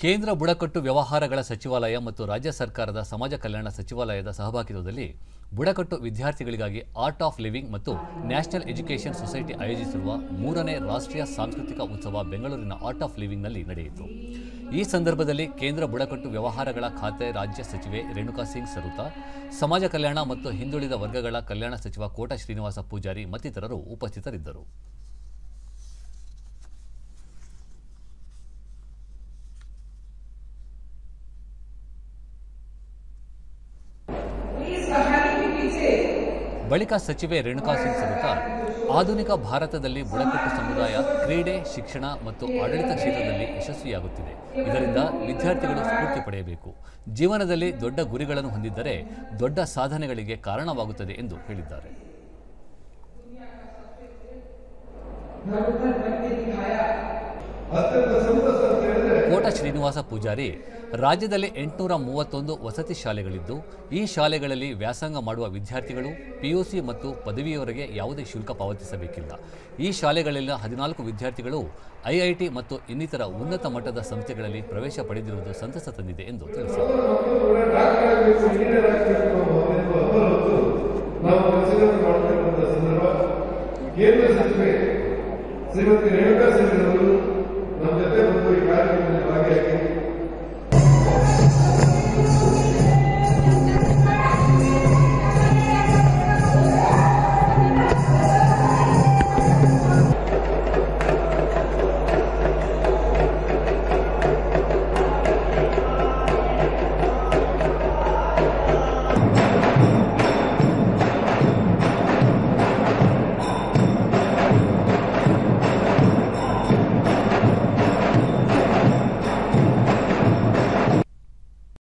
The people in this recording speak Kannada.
ಕೇಂದ್ರ ಬುಡಕಟ್ಟು ವ್ಯವಹಾರಗಳ ಸಚಿವಾಲಯ ಮತ್ತು ರಾಜ್ಯ ಸರ್ಕಾರದ ಸಮಾಜ ಕಲ್ಯಾಣ ಸಚಿವಾಲಯದ ಸಹಭಾಗಿತ್ವದಲ್ಲಿ ಬುಡಕಟ್ಟು ವಿದ್ಯಾರ್ಥಿಗಳಿಗಾಗಿ ಆರ್ಟ್ ಆಫ್ ಲಿವಿಂಗ್ ಮತ್ತು ನ್ಯಾಷನಲ್ ಎಜುಕೇಷನ್ ಸೊಸೈಟಿ ಆಯೋಜಿಸಿರುವ ಮೂರನೇ ರಾಷ್ಟ್ರೀಯ ಸಾಂಸ್ಕೃತಿಕ ಉತ್ಸವ ಬೆಂಗಳೂರಿನ ಆರ್ಟ್ ಆಫ್ ಲಿವಿಂಗ್ನಲ್ಲಿ ನಡೆಯಿತು ಈ ಸಂದರ್ಭದಲ್ಲಿ ಕೇಂದ್ರ ಬುಡಕಟ್ಟು ವ್ಯವಹಾರಗಳ ಖಾತೆ ರಾಜ್ಯ ಸಚಿವೆ ರೇಣುಕಾ ಸಿಂಗ್ ಸರುತಾ ಸಮಾಜ ಕಲ್ಯಾಣ ಮತ್ತು ಹಿಂದುಳಿದ ವರ್ಗಗಳ ಕಲ್ಯಾಣ ಸಚಿವ ಕೋಟ ಶ್ರೀನಿವಾಸ ಪೂಜಾರಿ ಮತ್ತಿತರರು ಉಪಸ್ಥಿತರಿದ್ದರು ಬಳಿಕ ಸಚಿವೆ ರೇಣುಕಾ ಸಿಂಗ್ ಸರುತಾ ಆಧುನಿಕ ಭಾರತದಲ್ಲಿ ಬುಡಕಟ್ಟು ಸಮುದಾಯ ಕ್ರೀಡೆ ಶಿಕ್ಷಣ ಮತ್ತು ಆಡಳಿತ ಕ್ಷೇತ್ರದಲ್ಲಿ ಯಶಸ್ವಿಯಾಗುತ್ತಿದೆ ಇದರಿಂದ ವಿದ್ಯಾರ್ಥಿಗಳು ಸ್ಫೂರ್ತಿ ಪಡೆಯಬೇಕು ಜೀವನದಲ್ಲಿ ದೊಡ್ಡ ಗುರಿಗಳನ್ನು ಹೊಂದಿದ್ದರೆ ದೊಡ್ಡ ಸಾಧನೆಗಳಿಗೆ ಕಾರಣವಾಗುತ್ತದೆ ಎಂದು ಹೇಳಿದ್ದಾರೆ ಅತ್ಯಂತ ಸಂತಸ ಅಂತ ಹೇಳಿದ್ರೆ ಕೋಟ ಶ್ರೀನಿವಾಸ ಪೂಜಾರಿ ರಾಜ್ಯದಲ್ಲಿ ಎಂಟುನೂರ ಮೂವತ್ತೊಂದು ವಸತಿ ಶಾಲೆಗಳಿದ್ದು ಈ ಶಾಲೆಗಳಲ್ಲಿ ವ್ಯಾಸಂಗ ಮಾಡುವ ವಿದ್ಯಾರ್ಥಿಗಳು ಪಿಯುಸಿ ಮತ್ತು ಪದವಿಯವರೆಗೆ ಯಾವುದೇ ಶುಲ್ಕ ಪಾವತಿಸಬೇಕಿಲ್ಲ ಈ ಶಾಲೆಗಳಲ್ಲಿನ ಹದಿನಾಲ್ಕು ವಿದ್ಯಾರ್ಥಿಗಳು ಐಐಟಿ ಮತ್ತು ಇನ್ನಿತರ ಉನ್ನತ ಮಟ್ಟದ ಸಂಸ್ಥೆಗಳಲ್ಲಿ ಪ್ರವೇಶ ಪಡೆದಿರುವುದು ಸಂತಸ ತಂದಿದೆ ಎಂದು ತಿಳಿಸಿದರು ಮಕ್ಕಳು ಕೂಡ ಡಾಕ್ಟರ್ ಆಗಬೇಕು ಇಂಜಿನಿಯರ್ ಆಗಬೇಕು ಎನ್ನುವ ಅಪರೂಪತ್ತು ನಾವು ಪರಿಶೀಲನೆ ಮಾಡ್ತಿರುವಂತಹ ಸಂದರ್ಭ ಕೇಂದ್ರ ಸಚಿವೆ ಶ್ರೀಮತಿ ರೇಣುಕಾ ಸಿಂಗ್ ಅವರು